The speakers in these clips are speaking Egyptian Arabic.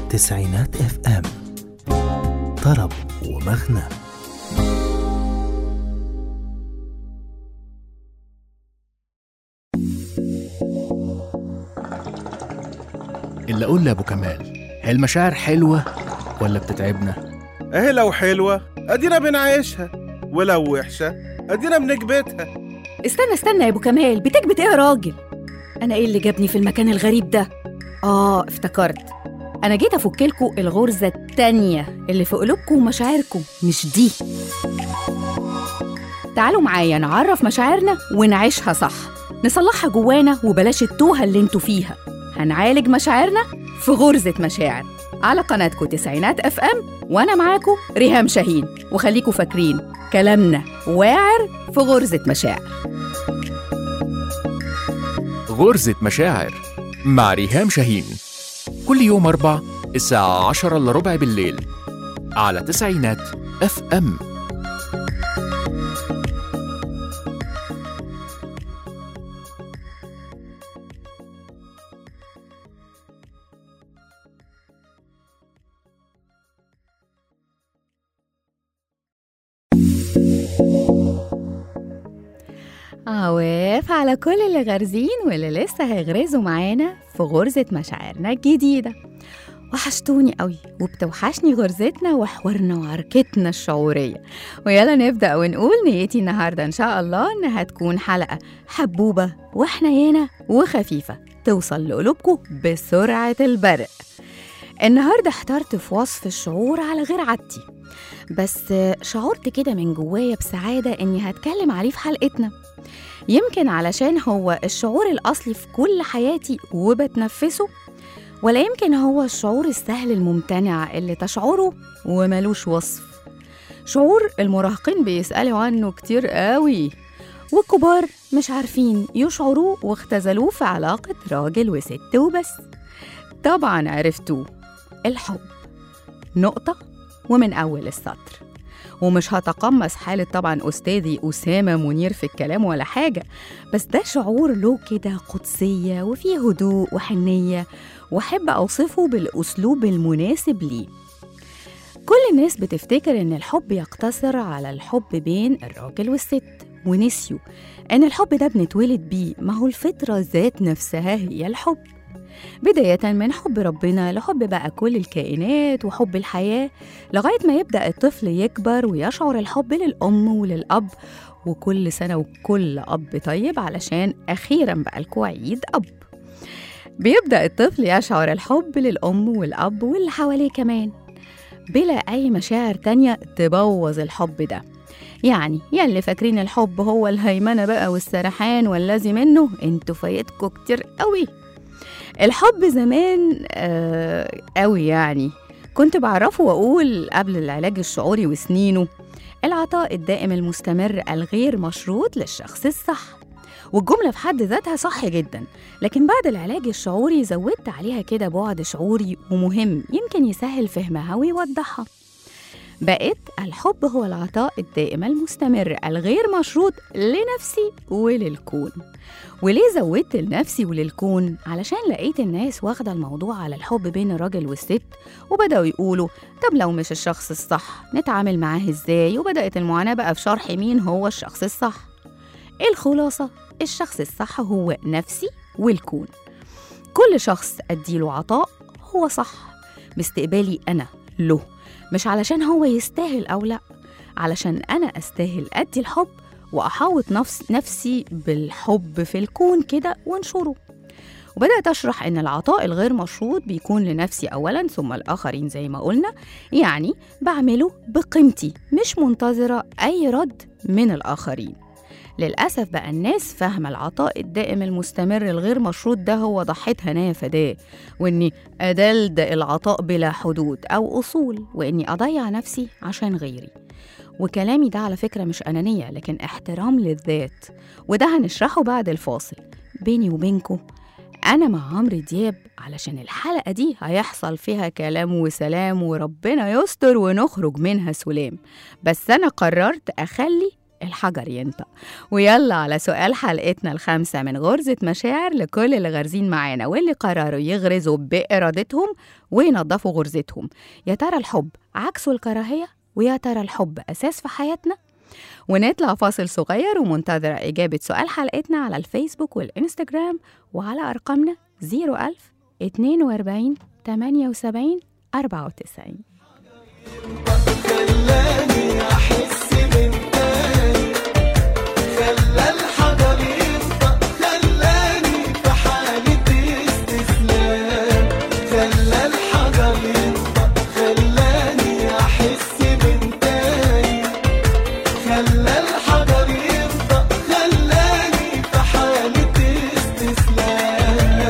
تسعينات اف ام طرب ومغنى اللي اقول لابو كمال هي المشاعر حلوه ولا بتتعبنا اهي لو حلوة ادينا بنعيشها ولو وحشة ادينا بنكبتها استنى استنى يا ابو كمال بتكبت ايه يا راجل انا ايه اللي جابني في المكان الغريب ده اه افتكرت انا جيت افكلكوا الغرزه التانية اللي في قلوبكم ومشاعركم مش دي تعالوا معايا نعرف مشاعرنا ونعيشها صح نصلحها جوانا وبلاش التوهه اللي انتوا فيها هنعالج مشاعرنا في غرزه مشاعر على قناتكم تسعينات اف ام وانا معاكم ريهام شاهين وخليكوا فاكرين كلامنا واعر في غرزه مشاعر غرزة مشاعر مع ريهام شاهين كل يوم أربع الساعة عشرة إلا ربع بالليل على تسعينات اف ام عواف على كل اللي غارزين واللي لسه هيغرزوا معانا في غرزة مشاعرنا الجديدة وحشتوني قوي وبتوحشني غرزتنا وحوارنا وعركتنا الشعورية ويلا نبدأ ونقول نيتي النهاردة إن شاء الله إنها تكون حلقة حبوبة وحنينة وخفيفة توصل لقلوبكم بسرعة البرق النهاردة احترت في وصف الشعور على غير عادتي بس شعرت كده من جوايا بسعادة إني هتكلم عليه في حلقتنا يمكن علشان هو الشعور الأصلي في كل حياتي وبتنفسه ولا يمكن هو الشعور السهل الممتنع اللي تشعره وملوش وصف شعور المراهقين بيسألوا عنه كتير قوي والكبار مش عارفين يشعروه واختزلوه في علاقة راجل وست وبس طبعا عرفتوه الحب نقطة ومن أول السطر ومش هتقمص حالة طبعا أستاذي أسامة منير في الكلام ولا حاجة بس ده شعور له كده قدسية وفيه هدوء وحنية وأحب أوصفه بالأسلوب المناسب ليه كل الناس بتفتكر إن الحب يقتصر على الحب بين الراجل والست ونسيوا إن الحب ده بنتولد بيه ما هو الفطرة ذات نفسها هي الحب بداية من حب ربنا لحب بقى كل الكائنات وحب الحياة لغاية ما يبدأ الطفل يكبر ويشعر الحب للأم وللأب وكل سنة وكل أب طيب علشان أخيرا بقى لكم عيد أب بيبدأ الطفل يشعر الحب للأم والأب واللي حواليه كمان بلا أي مشاعر تانية تبوظ الحب ده يعني يلي فاكرين الحب هو الهيمنة بقى والسرحان والذي منه انتوا فايتكوا كتير قوي الحب زمان آه قوي يعني كنت بعرفه وأقول قبل العلاج الشعوري وسنينه العطاء الدائم المستمر الغير مشروط للشخص الصح والجملة في حد ذاتها صح جدا لكن بعد العلاج الشعوري زودت عليها كده بعد شعوري ومهم يمكن يسهل فهمها ويوضحها بقت الحب هو العطاء الدائم المستمر الغير مشروط لنفسي وللكون وليه زودت لنفسي وللكون علشان لقيت الناس واخدة الموضوع على الحب بين الراجل والست وبدأوا يقولوا طب لو مش الشخص الصح نتعامل معاه ازاي وبدأت المعاناة بقى في شرح مين هو الشخص الصح الخلاصة الشخص الصح هو نفسي والكون كل شخص أديله عطاء هو صح باستقبالي أنا له مش علشان هو يستاهل أو لأ علشان أنا أستاهل أدي الحب وأحاوط نفس نفسي بالحب في الكون كده وانشره وبدأت أشرح إن العطاء الغير مشروط بيكون لنفسي أولا ثم الآخرين زي ما قلنا يعني بعمله بقيمتي مش منتظرة أي رد من الآخرين للأسف بقى الناس فاهمة العطاء الدائم المستمر الغير مشروط ده هو ضحيت هنايا فداه وإني أدلدق العطاء بلا حدود أو أصول وإني أضيع نفسي عشان غيري وكلامي ده على فكرة مش أنانية لكن احترام للذات وده هنشرحه بعد الفاصل بيني وبينكم أنا مع عمرو دياب علشان الحلقة دي هيحصل فيها كلام وسلام وربنا يستر ونخرج منها سلام بس أنا قررت أخلي الحجر ينطق ويلا على سؤال حلقتنا الخامسة من غرزة مشاعر لكل اللي غارزين معانا واللي قرروا يغرزوا بإرادتهم وينظفوا غرزتهم يا ترى الحب عكسه الكراهية ويا ترى الحب أساس في حياتنا ونطلع فاصل صغير ومنتظرة إجابة سؤال حلقتنا على الفيسبوك والإنستجرام وعلى أرقامنا 01000 42 78 94 خلاني احس من تاني خلى الحجر ينطق خلاني في حالة استسلام خلى الحجر ينطق خلاني احس من تاني خلى الحجر ينطق خلاني في حالة استسلام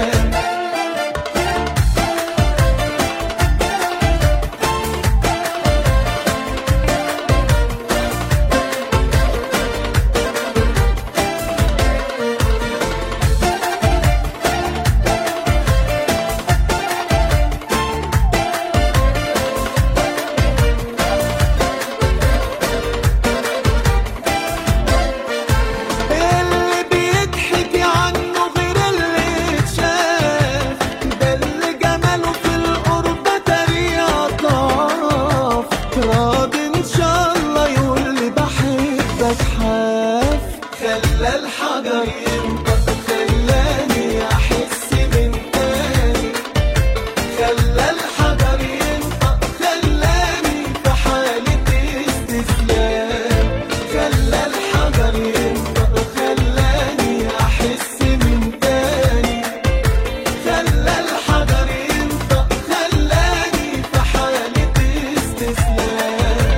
اللي بيتحكي عنه غير اللي اتشاف ده اللي جماله في القرب طريقة ضعف راضي ان شاء الله يقول لي بحبك حاف خلى الحجر ينطق خلاني احس من تاني خلى الحجر ينطق خلاني في حالة استسلام خلى الحجر ينطق خلاني احس من تاني خلى الحجر ينطق خلاني في حالة استسلام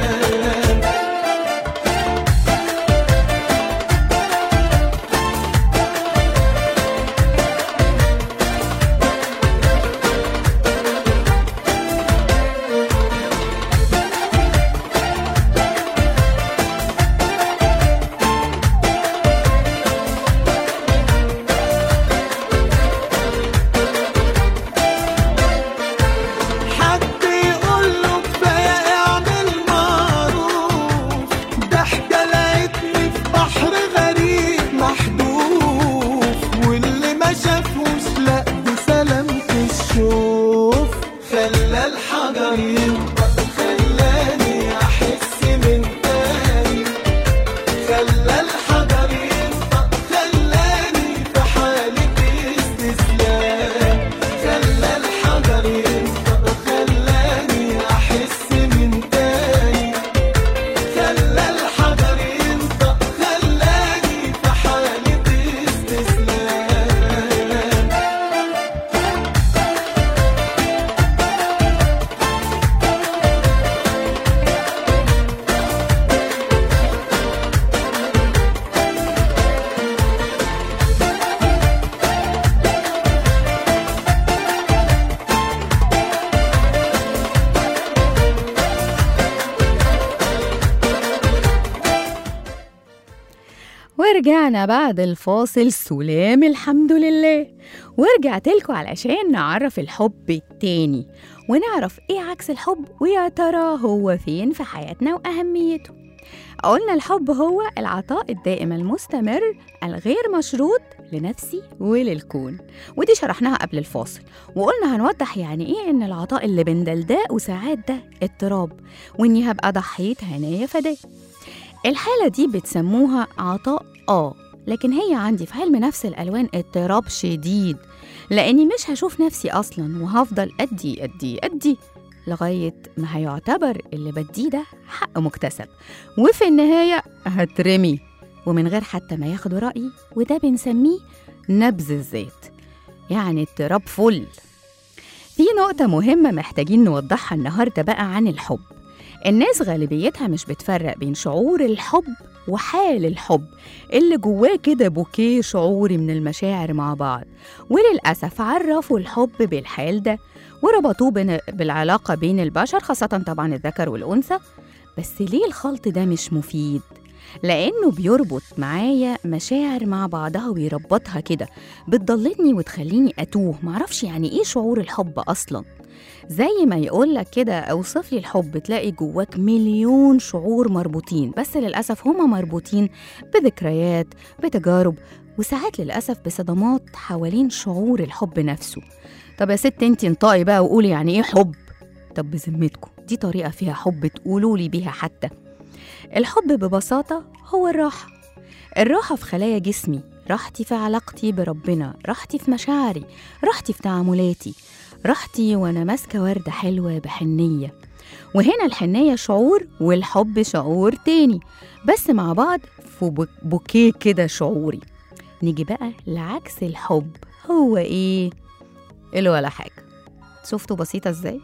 حد يقول له كفايه اعمل معروف ضحكه لقيتني في بحر غريب محدوف واللي ما شافوش لا بسلامة الشوف خلى الحجر ينطق خلاني احس من تاني خلى الحجر ينطق خلاني في حالة استسلام خلى الحجر ينطق خلاني احس من تاني خلى الحجر ينطق خلاني في حالة استسلام ورجعنا بعد الفاصل سلام الحمد لله ورجعت لكم علشان نعرف الحب التاني ونعرف ايه عكس الحب ويا ترى هو فين في حياتنا واهميته قلنا الحب هو العطاء الدائم المستمر الغير مشروط لنفسي وللكون ودي شرحناها قبل الفاصل وقلنا هنوضح يعني ايه ان العطاء اللي بين دلداء وساعات ده اضطراب واني هبقى ضحية هنايا فداه الحالة دي بتسموها عطاء آه لكن هي عندي في علم نفس الألوان اضطراب شديد لأني مش هشوف نفسي أصلا وهفضل أدي أدي أدي لغاية ما هيعتبر اللي بديه ده حق مكتسب وفي النهاية هترمي ومن غير حتى ما ياخدوا رأيي وده بنسميه نبذ الذات يعني اضطراب فل في نقطة مهمة محتاجين نوضحها النهاردة بقى عن الحب الناس غالبيتها مش بتفرق بين شعور الحب وحال الحب اللي جواه كده بوكيه شعوري من المشاعر مع بعض وللأسف عرفوا الحب بالحال ده وربطوه بين بالعلاقة بين البشر خاصة طبعا الذكر والأنثى بس ليه الخلط ده مش مفيد؟ لأنه بيربط معايا مشاعر مع بعضها ويربطها كده بتضلتني وتخليني أتوه معرفش يعني إيه شعور الحب أصلا زي ما يقولك كده اوصف لي الحب تلاقي جواك مليون شعور مربوطين بس للأسف هما مربوطين بذكريات بتجارب وساعات للأسف بصدمات حوالين شعور الحب نفسه طب يا ست انتي انطقي بقى وقولي يعني ايه حب طب بذمتكم دي طريقة فيها حب تقولوا لي بيها حتى الحب ببساطة هو الراحة الراحة في خلايا جسمي راحتي في علاقتي بربنا راحتي في مشاعري راحتي في تعاملاتي راحتي وأنا ماسكة وردة حلوة بحنية وهنا الحنية شعور والحب شعور تاني بس مع بعض في بو- بوكيه كده شعوري نيجي بقى لعكس الحب هو ايه؟ اللي ولا حاجة شفتوا بسيطة ازاي؟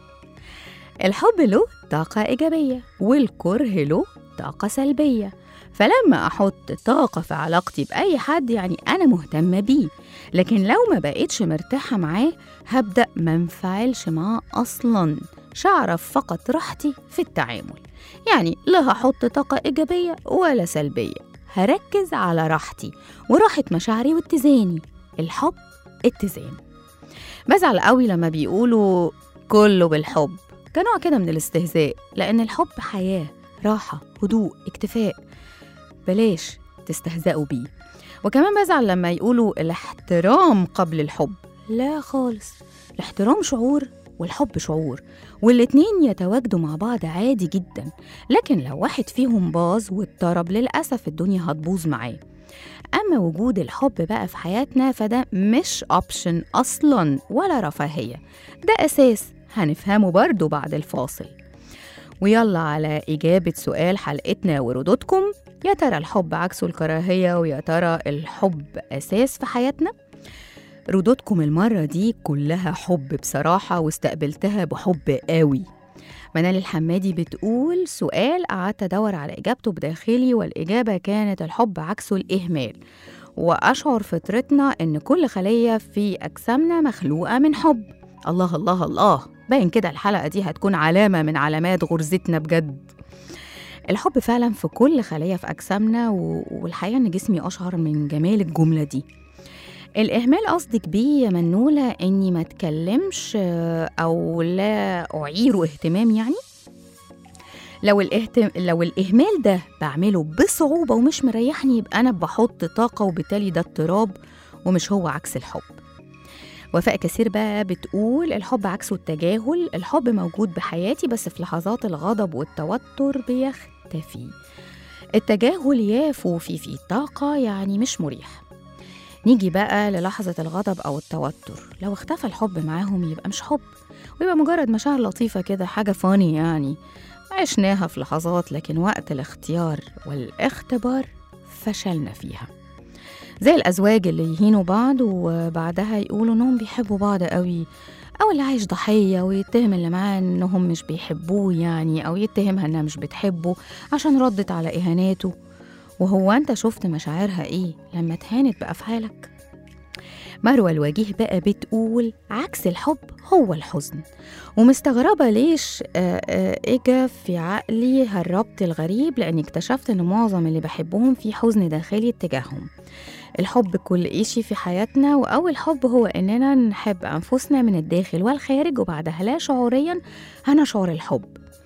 الحب له طاقة إيجابية والكره له طاقة سلبية فلما أحط طاقة في علاقتي بأي حد يعني أنا مهتمة بيه لكن لو ما بقيتش مرتاحة معاه هبدأ ما انفعلش معاه أصلاً شعرف فقط راحتي في التعامل يعني لا هحط طاقة إيجابية ولا سلبية هركز على راحتي وراحة مشاعري واتزاني الحب اتزان بزعل قوي لما بيقولوا كله بالحب كنوع كده من الاستهزاء لأن الحب حياة راحة هدوء اكتفاء بلاش تستهزئوا بيه وكمان بزعل لما يقولوا الاحترام قبل الحب لا خالص الاحترام شعور والحب شعور والاتنين يتواجدوا مع بعض عادي جدا لكن لو واحد فيهم باظ واضطرب للأسف الدنيا هتبوظ معاه أما وجود الحب بقى في حياتنا فده مش أوبشن أصلا ولا رفاهية ده أساس هنفهمه برضو بعد الفاصل ويلا على إجابة سؤال حلقتنا وردودكم يا ترى الحب عكسه الكراهية ويا ترى الحب أساس في حياتنا؟ ردودكم المرة دي كلها حب بصراحة واستقبلتها بحب قوي منال الحمادي بتقول سؤال قعدت أدور على إجابته بداخلي والإجابة كانت الحب عكسه الإهمال وأشعر فطرتنا إن كل خلية في أجسامنا مخلوقة من حب الله الله الله باين كده الحلقة دي هتكون علامة من علامات غرزتنا بجد الحب فعلا في كل خلية في أجسامنا و- والحقيقة إن جسمي أشعر من جمال الجملة دي الإهمال قصدك بيه يا منولة إني ما أتكلمش آه، أو لا أعيره اهتمام يعني لو الاهتم... لو الإهمال ده بعمله بصعوبة ومش مريحني يبقى أنا بحط طاقة وبالتالي ده اضطراب ومش هو عكس الحب وفاء كثير بقى بتقول الحب عكسه التجاهل الحب موجود بحياتي بس في لحظات الغضب والتوتر بيختفي التجاهل يافو فيه فيه طاقة يعني مش مريح نيجي بقى للحظة الغضب أو التوتر لو اختفى الحب معاهم يبقى مش حب ويبقى مجرد مشاعر لطيفة كده حاجة فاني يعني عشناها في لحظات لكن وقت الاختيار والاختبار فشلنا فيها زي الأزواج اللي يهينوا بعض وبعدها يقولوا إنهم بيحبوا بعض قوي أو اللي عايش ضحية ويتهم اللي معاه إنهم مش بيحبوه يعني أو يتهمها إنها مش بتحبه عشان ردت على إهاناته وهو أنت شفت مشاعرها إيه لما اتهانت بأفعالك؟ مروة الوجيه بقى بتقول عكس الحب هو الحزن ومستغربة ليش آه، آه، إجا في عقلي هالربط الغريب لأني اكتشفت إن معظم اللي بحبهم في حزن داخلي اتجاههم الحب كل إشي في حياتنا وأول حب هو إننا نحب أنفسنا من الداخل والخارج وبعدها لا شعوريا هنشعر الحب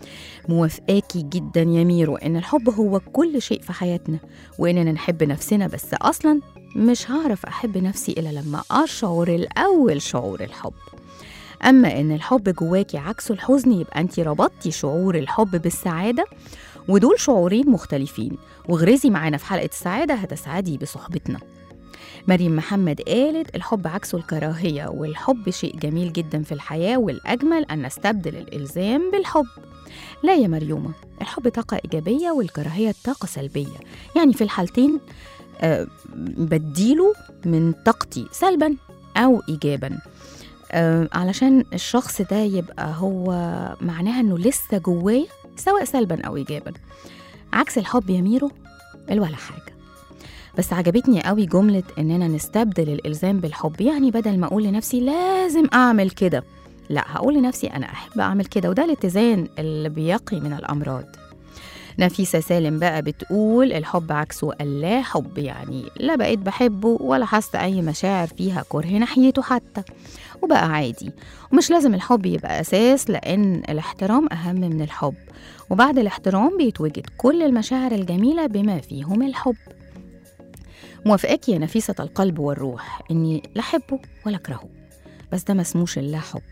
موافقاكي جدا يا ميرو إن الحب هو كل شيء في حياتنا وإننا نحب نفسنا بس أصلا مش هعرف أحب نفسي إلا لما أشعر الأول شعور الحب أما إن الحب جواكي عكسه الحزن يبقى أنت ربطتي شعور الحب بالسعادة ودول شعورين مختلفين واغرزي معانا في حلقة السعادة هتسعدي بصحبتنا مريم محمد قالت الحب عكسه الكراهية والحب شيء جميل جدا في الحياة والأجمل أن نستبدل الإلزام بالحب لا يا مريومة الحب طاقة إيجابية والكراهية طاقة سلبية يعني في الحالتين آه، بديله من طاقتي سلبا أو إيجابا آه، علشان الشخص ده يبقى هو معناها إنه لسه جواه سواء سلبا أو إيجابا عكس الحب يا ميرو الولا حاجة بس عجبتني قوي جملة إننا نستبدل الإلزام بالحب يعني بدل ما أقول لنفسي لازم أعمل كده لا هقول لنفسي أنا أحب أعمل كده وده الاتزان اللي بيقي من الأمراض نفيسة سالم بقى بتقول الحب عكسه اللا حب يعني لا بقيت بحبه ولا حاسة أي مشاعر فيها كره ناحيته حتى وبقى عادي ومش لازم الحب يبقى أساس لأن الاحترام أهم من الحب وبعد الاحترام بيتوجد كل المشاعر الجميلة بما فيهم الحب موافقاك يا نفيسة القلب والروح إني لا أحبه ولا أكرهه بس ده مسموش اللا حب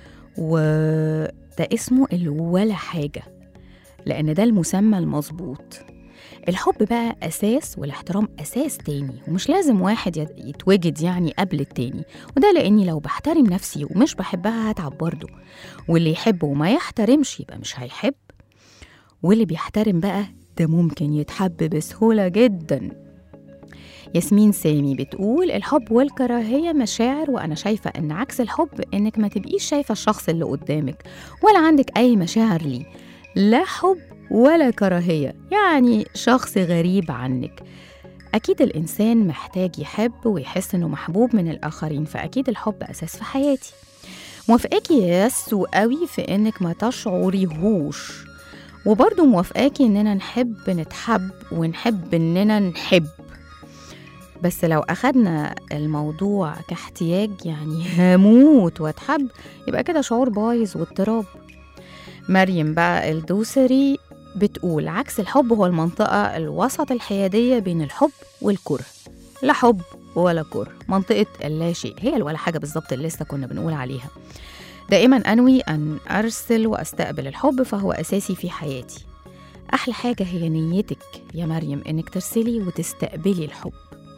وده اسمه الولا حاجة لأن ده المسمى المظبوط الحب بقى أساس والاحترام أساس تاني ومش لازم واحد يت- يتوجد يعني قبل التاني وده لأني لو بحترم نفسي ومش بحبها هتعب برضه واللي يحب وما يحترمش يبقى مش هيحب واللي بيحترم بقى ده ممكن يتحب بسهولة جدا ياسمين سامي بتقول الحب والكراهية مشاعر وأنا شايفة إن عكس الحب إنك ما تبقيش شايفة الشخص اللي قدامك ولا عندك أي مشاعر ليه لا حب ولا كراهية يعني شخص غريب عنك أكيد الإنسان محتاج يحب ويحس إنه محبوب من الآخرين فأكيد الحب أساس في حياتي موافقاكي يا ياسو قوي في إنك ما تشعريهوش وبرضه موافقاكي إننا نحب نتحب ونحب إننا نحب بس لو أخدنا الموضوع كاحتياج يعني هموت واتحب يبقى كده شعور بايظ واضطراب مريم بقى الدوسري بتقول عكس الحب هو المنطقة الوسط الحيادية بين الحب والكره لا حب ولا كره منطقة اللا شيء هي ولا حاجة بالظبط اللي لسه كنا بنقول عليها دائما أنوي أن أرسل وأستقبل الحب فهو أساسي في حياتي أحلى حاجة هي نيتك يا مريم إنك ترسلي وتستقبلي الحب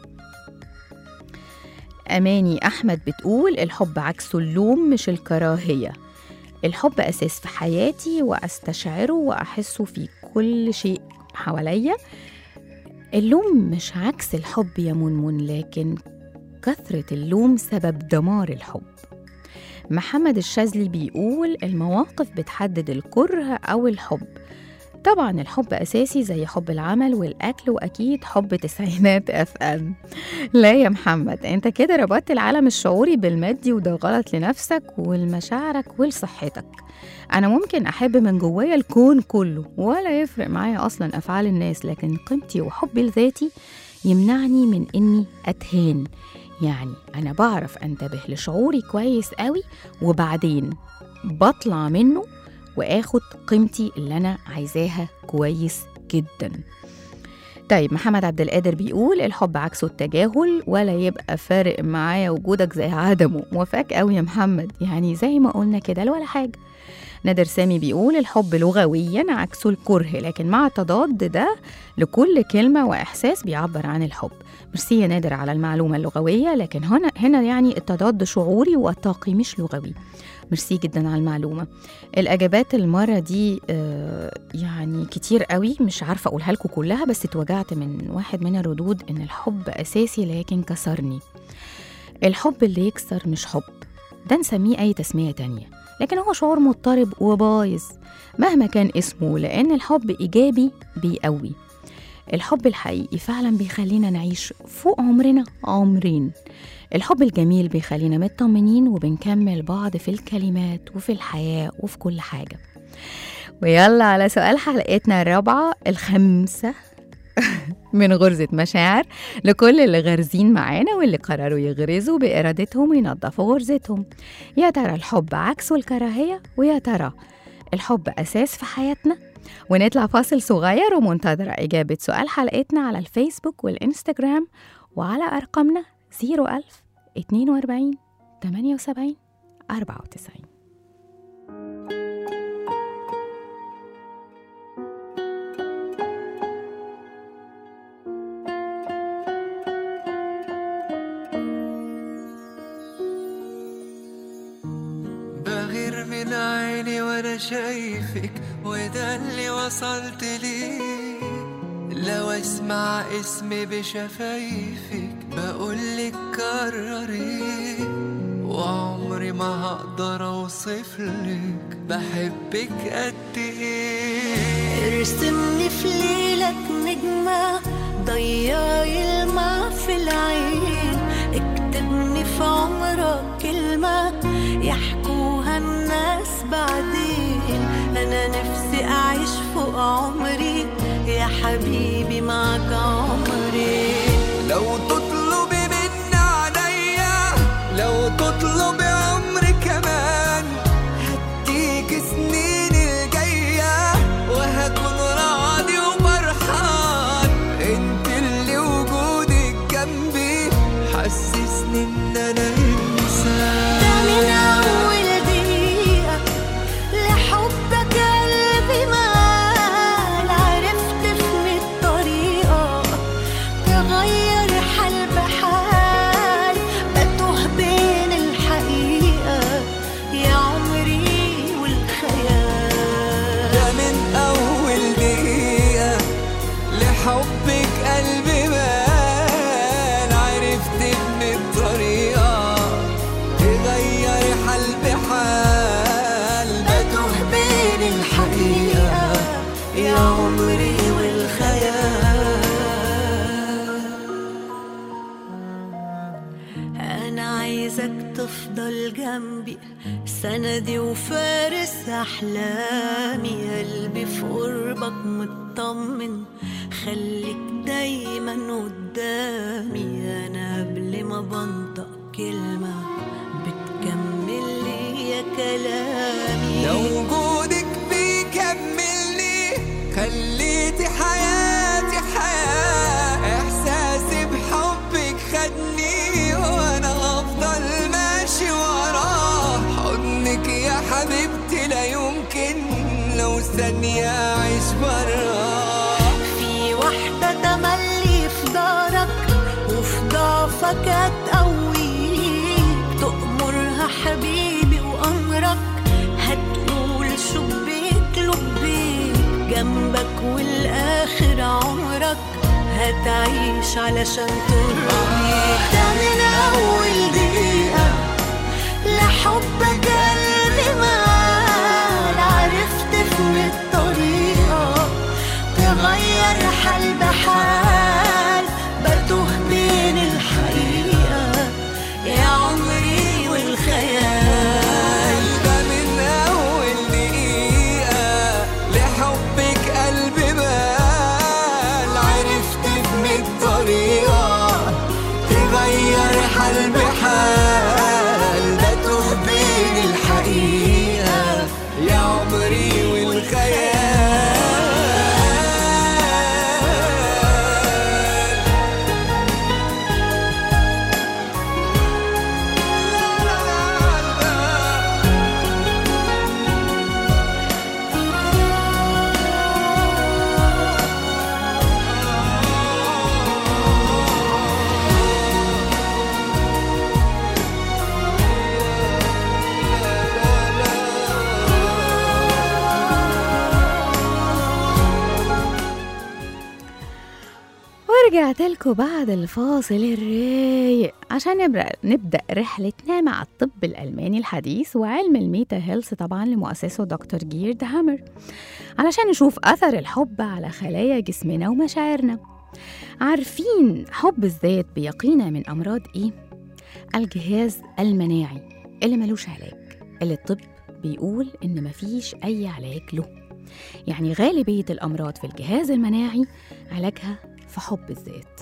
أماني أحمد بتقول الحب عكسه اللوم مش الكراهية الحب أساس في حياتي وأستشعره وأحسه في كل شيء حواليا اللوم مش عكس الحب يا منمن لكن كثرة اللوم سبب دمار الحب محمد الشاذلي بيقول المواقف بتحدد الكره أو الحب طبعا الحب أساسي زي حب العمل والأكل وأكيد حب تسعينات أف أم لا يا محمد أنت كده ربطت العالم الشعوري بالمادي وده غلط لنفسك ولمشاعرك ولصحتك أنا ممكن أحب من جوايا الكون كله ولا يفرق معايا أصلا أفعال الناس لكن قيمتي وحبي لذاتي يمنعني من إني أتهان يعني أنا بعرف أنتبه لشعوري كويس قوي وبعدين بطلع منه واخد قيمتي اللي انا عايزاها كويس جدا طيب محمد عبد القادر بيقول الحب عكسه التجاهل ولا يبقى فارق معايا وجودك زي عدمه موافقك قوي يا محمد يعني زي ما قلنا كده لا ولا حاجه نادر سامي بيقول الحب لغويا عكسه الكره لكن مع تضاد ده لكل كلمه واحساس بيعبر عن الحب ميرسي يا نادر على المعلومه اللغويه لكن هنا هنا يعني التضاد شعوري وطاقي مش لغوي ميرسي جدا على المعلومه الاجابات المره دي آه، يعني كتير قوي مش عارفه اقولها لكم كلها بس اتوجعت من واحد من الردود ان الحب اساسي لكن كسرني الحب اللي يكسر مش حب ده نسميه اي تسميه تانية لكن هو شعور مضطرب وبايظ مهما كان اسمه لان الحب ايجابي بيقوي الحب الحقيقي فعلا بيخلينا نعيش فوق عمرنا عمرين الحب الجميل بيخلينا مطمنين وبنكمل بعض في الكلمات وفي الحياة وفي كل حاجة ويلا على سؤال حلقتنا الرابعة الخامسة من غرزة مشاعر لكل اللي غارزين معانا واللي قرروا يغرزوا بإرادتهم وينظفوا غرزتهم يا ترى الحب عكسه الكراهية ويا ترى الحب أساس في حياتنا ونطلع فاصل صغير ومنتظرة إجابة سؤال حلقتنا على الفيسبوك والإنستجرام وعلى أرقامنا 01000 42 78 94 بغير من عيني وانا شايفك وده اللي وصلت ليه لو اسمع اسمي بشفايفك بقولك كرري وعمري ما هقدر اوصفلك بحبك قد ايه ارسمني في ليلك نجمة ضيعي الماء في العين اكتبني في عمرك كلمة يحكوها الناس بعدين أنا نفسي أعيش فوق عمري يا حبيبي معك عمري لو تطلبي مني عليا لو تطلبي عمري كمان هديك سنين الجاية وهكون راضي وفرحان انت اللي وجودك جنبي حسسني ان انا انسان ده من أول دقيقة لحبك قلبي مال عرفت في الطريقة تغير حال بحال بتوه بين الحقيقة يا عمري والخيال ده من أول دقيقة لحبك قلبي بان عرفت إن الطريقة تغير حال بحال بتوه بين الحقيقة يا عمري والخيال أنا عايزك تفضل جنبي سندي وفارس أحلامي قلبي في قربك مطمن خليك دايما قدامي أنا قبل ما بنطق كلمة بتكمل لي يا كلامي لو وجودك بيكملني خليتي حياتي حياة إحساسي بحبك خدني وأنا هفضل ماشي وراه حضنك يا حبيبتي لا يمكن لو ثانية أعيش براه في واحدة تملي في دارك وفي ضعفك هتقويك تأمرها حبيبي وأمرك هتقول شبيك لبيك جنبك والآخر عمرك هتعيش علشان ترضيك ده من أول دقيقة لحبك قلبي مال عرفت في الطريقة تغير حال بحال بتوه بين الحقيقة يا عمري والخيال ده من أول دقيقة لحبك قلبي بال عرفت من الطريقة تغير حال بحال بتوه بين الحقيقة يا عمري والخيال ورجعت لكم بعد الفاصل الرايق عشان نبدأ, نبدأ رحلتنا مع الطب الألماني الحديث وعلم الميتا هيلث طبعا لمؤسسه دكتور جيرد هامر علشان نشوف أثر الحب على خلايا جسمنا ومشاعرنا عارفين حب الذات بيقينا من أمراض إيه؟ الجهاز المناعي اللي ملوش علاج اللي الطب بيقول إن مفيش أي علاج له يعني غالبية الأمراض في الجهاز المناعي علاجها في حب الذات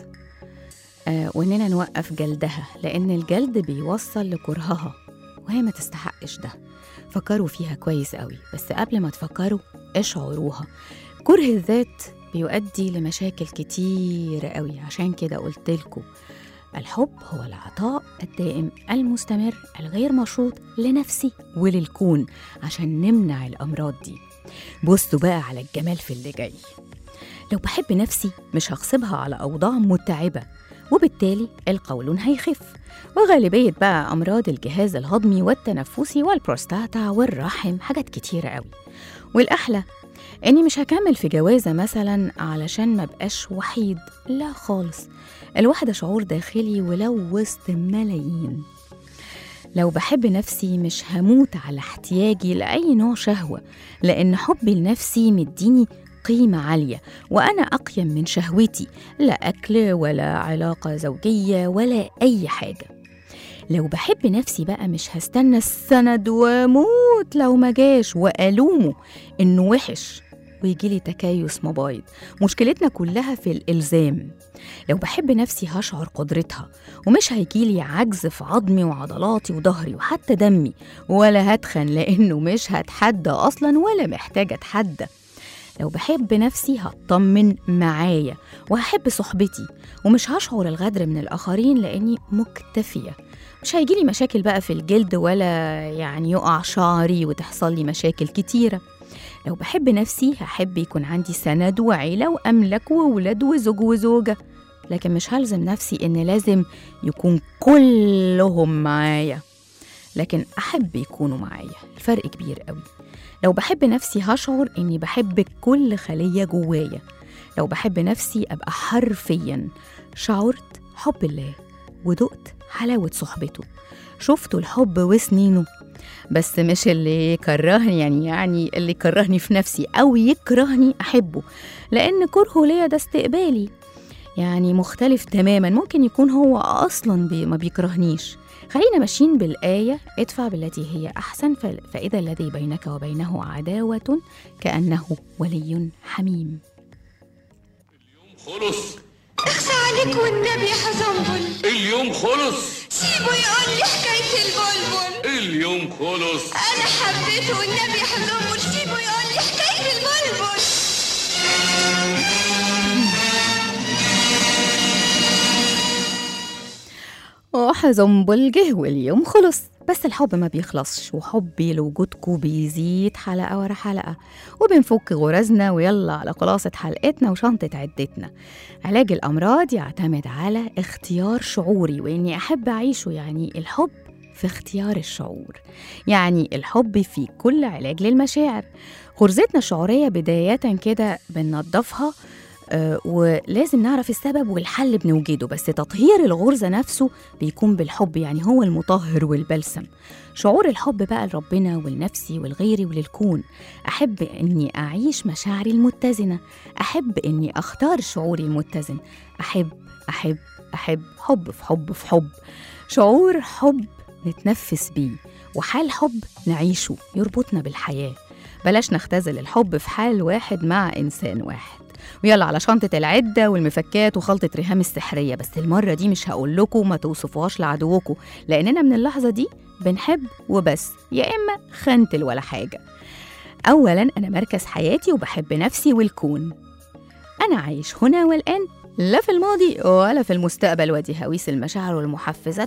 آه وإننا نوقف جلدها لأن الجلد بيوصل لكرهها وهي ما تستحقش ده فكروا فيها كويس قوي بس قبل ما تفكروا اشعروها كره الذات بيؤدي لمشاكل كتير قوي عشان كده قلت لكم الحب هو العطاء الدائم المستمر الغير مشروط لنفسي وللكون عشان نمنع الأمراض دي بصوا بقى على الجمال في اللي جاي لو بحب نفسي مش هغصبها على أوضاع متعبة وبالتالي القولون هيخف وغالبية بقى أمراض الجهاز الهضمي والتنفسي والبروستاتا والرحم حاجات كتيرة قوي والأحلى إني مش هكمل في جوازة مثلا علشان ما بقاش وحيد لا خالص الواحدة شعور داخلي ولو وسط ملايين لو بحب نفسي مش هموت على احتياجي لأي نوع شهوة لأن حبي لنفسي مديني قيمة عالية وأنا أقيم من شهوتي لا أكل ولا علاقة زوجية ولا أي حاجة لو بحب نفسي بقى مش هستنى السند واموت لو ما جاش والومه انه وحش ويجيلي تكيس مبايض مشكلتنا كلها في الالزام لو بحب نفسي هشعر قدرتها ومش هيجيلي عجز في عظمي وعضلاتي وظهري وحتى دمي ولا هتخن لانه مش هتحدى اصلا ولا محتاجه اتحدى لو بحب نفسي هطمن معايا وهحب صحبتي ومش هشعر الغدر من الآخرين لأني مكتفية مش هيجيلي مشاكل بقى في الجلد ولا يعني يقع شعري وتحصل لي مشاكل كتيرة لو بحب نفسي هحب يكون عندي سند وعيلة وأملك وولاد وزوج وزوجة لكن مش هلزم نفسي إن لازم يكون كلهم معايا لكن أحب يكونوا معايا الفرق كبير قوي لو بحب نفسي هشعر إني بحب كل خلية جوايا لو بحب نفسي أبقى حرفيا شعرت حب الله ودقت حلاوة صحبته شفت الحب وسنينه بس مش اللي يكرهني يعني يعني اللي يكرهني في نفسي أو يكرهني أحبه لأن كرهه ليا ده استقبالي يعني مختلف تماما ممكن يكون هو أصلا بي ما بيكرهنيش خلينا ماشيين بالآية ادفع بالتي هي أحسن ف- فإذا الذي بينك وبينه عداوة كأنه ولي حميم خلص اخفى عليك والنبي يا حزنبل اليوم خلص سيبه يقول لي حكاية البلبل اليوم خلص أنا حبيته والنبي يا حزنبل سيبه يقول لي حكاية البلبل وحزنبل جه واليوم خلص بس الحب ما بيخلصش وحبي لوجودكم بيزيد حلقة ورا حلقة وبنفك غرزنا ويلا على خلاصة حلقتنا وشنطة عدتنا علاج الأمراض يعتمد على اختيار شعوري وإني أحب أعيشه يعني الحب في اختيار الشعور يعني الحب في كل علاج للمشاعر غرزتنا الشعورية بداية كده بننضفها آه، ولازم نعرف السبب والحل بنوجده بس تطهير الغرزة نفسه بيكون بالحب يعني هو المطهر والبلسم شعور الحب بقى لربنا ولنفسي ولغيري وللكون أحب إني أعيش مشاعري المتزنة أحب إني أختار شعوري المتزن أحب أحب أحب حب في حب في حب شعور حب نتنفس بيه وحال حب نعيشه يربطنا بالحياة بلاش نختزل الحب في حال واحد مع إنسان واحد ويلا على شنطة العدة والمفكات وخلطة ريهام السحرية بس المرة دي مش هقول لكم ما توصفوهاش لعدوكم لأننا من اللحظة دي بنحب وبس يا إما خنتل ولا حاجة أولا أنا مركز حياتي وبحب نفسي والكون أنا عايش هنا والآن لا في الماضي ولا في المستقبل ودي هويس المشاعر والمحفزات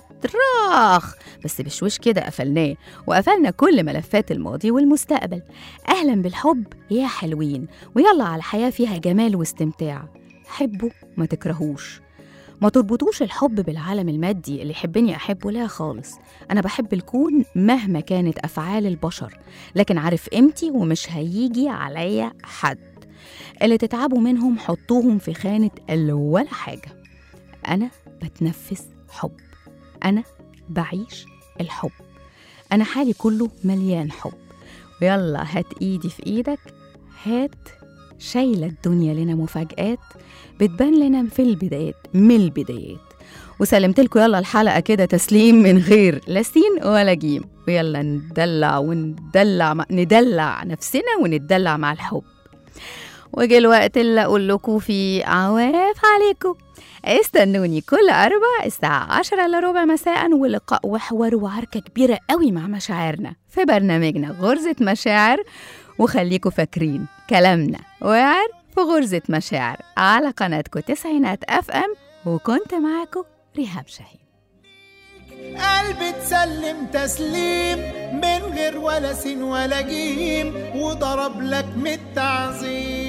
راخ بس بشويش كده قفلناه وقفلنا كل ملفات الماضي والمستقبل أهلا بالحب يا حلوين ويلا على الحياة فيها جمال واستمتاع حبوا ما تكرهوش ما تربطوش الحب بالعالم المادي اللي يحبني أحبه لا خالص أنا بحب الكون مهما كانت أفعال البشر لكن عارف قيمتي ومش هيجي عليا حد اللي تتعبوا منهم حطوهم في خانة اللي ولا حاجة أنا بتنفس حب أنا بعيش الحب أنا حالي كله مليان حب ويلا هات إيدي في إيدك هات شايلة الدنيا لنا مفاجآت بتبان لنا في البدايات من البدايات وسلمت لكم يلا الحلقة كده تسليم من غير لا سين ولا جيم ويلا ندلع وندلع مع ندلع نفسنا ونتدلع مع الحب وجه الوقت اللي أقول لكم فيه عواف عليكم استنوني كل أربع الساعة عشرة إلا ربع مساء ولقاء وحوار وعركة كبيرة قوي مع مشاعرنا في برنامجنا غرزة مشاعر وخليكوا فاكرين كلامنا وعر في غرزة مشاعر على قناتكم تسعينات اف ام وكنت معاكم ريهام شاهين قلبي تسلم تسليم من غير ولا سين ولا جيم وضرب لك من التعظيم